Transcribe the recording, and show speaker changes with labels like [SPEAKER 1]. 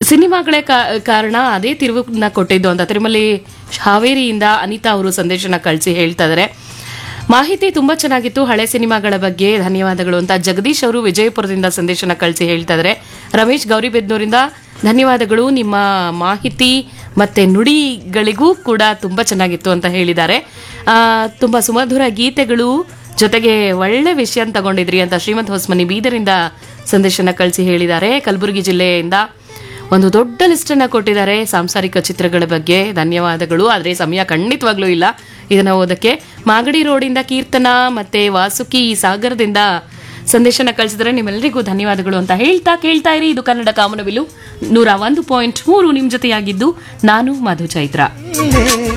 [SPEAKER 1] ಸಿನಿಮಾಗಳೇ ಕಾ- ಕಾರಣ ಅದೇ ತಿರುವನ್ನ ಕೊಟ್ಟಿದ್ದು ಅಂತ ತಿರುಮಲಿ ಹಾವೇರಿಯಿಂದ ಅನಿತಾ ಅವರು ಸಂದೇಶನ ಕಳಿಸಿ ಹೇಳ್ತಾ ಇದ್ದಾರೆ ಮಾಹಿತಿ ತುಂಬಾ ಚೆನ್ನಾಗಿತ್ತು ಹಳೆ ಸಿನಿಮಾಗಳ ಬಗ್ಗೆ ಧನ್ಯವಾದಗಳು ಅಂತ ಜಗದೀಶ್ ಅವರು ವಿಜಯಪುರದಿಂದ ಸಂದೇಶನ ಕಳಿಸಿ ಹೇಳ್ತಾ ಇದ್ದಾರೆ ರಮೇಶ್ ಗೌರಿಬೆದ್ನೂರಿಂದ ಧನ್ಯವಾದಗಳು ನಿಮ್ಮ ಮಾಹಿತಿ ಮತ್ತೆ ನುಡಿಗಳಿಗೂ ಕೂಡ ತುಂಬಾ ಚೆನ್ನಾಗಿತ್ತು ಅಂತ ಹೇಳಿದ್ದಾರೆ ಆ, ತುಂಬಾ ಸುಮಧುರ ಗೀತೆಗಳು ಜೊತೆಗೆ ಒಳ್ಳೆ ವಿಷಯ ತಗೊಂಡಿದ್ರಿ ಅಂತ ಶ್ರೀಮಂತ್ ಹೊಸ್ಮನಿ ಬೀದರಿಂದ ಸಂದೇಶನ ಕಳಿಸಿ ಹೇಳಿದ್ದಾರೆ ಕಲಬುರಗಿ ಜಿಲ್ಲೆಯಿಂದ ಒಂದು ದೊಡ್ಡ ಲಿಸ್ಟ್ ಅನ್ನ ಕೊಟ್ಟಿದ್ದಾರೆ ಸಾಂಸಾರಿಕ ಚಿತ್ರಗಳ ಬಗ್ಗೆ ಧನ್ಯವಾದಗಳು ಆದರೆ ಸಮಯ ಖಂಡಿತವಾಗ್ಲೂ ಇಲ್ಲ ಇದನ್ನ ಓದಕ್ಕೆ ಮಾಗಡಿ ರೋಡಿಂದ ಕೀರ್ತನ ಮತ್ತೆ ವಾಸುಕಿ ಸಾಗರದಿಂದ ಸಂದೇಶನ ಕಳಿಸಿದ್ರೆ ನಿಮ್ಮೆಲ್ಲರಿಗೂ ಧನ್ಯವಾದಗಳು ಅಂತ ಹೇಳ್ತಾ ಕೇಳ್ತಾ ಇರಿ ಇದು ಕನ್ನಡ ಕಾಮನವಿಲು ನೂರ ಒಂದು ಪಾಯಿಂಟ್ ಮೂರು ನಿಮ್ ಜೊತೆಯಾಗಿದ್ದು ನಾನು ಮಧು ಚೈತ್ರ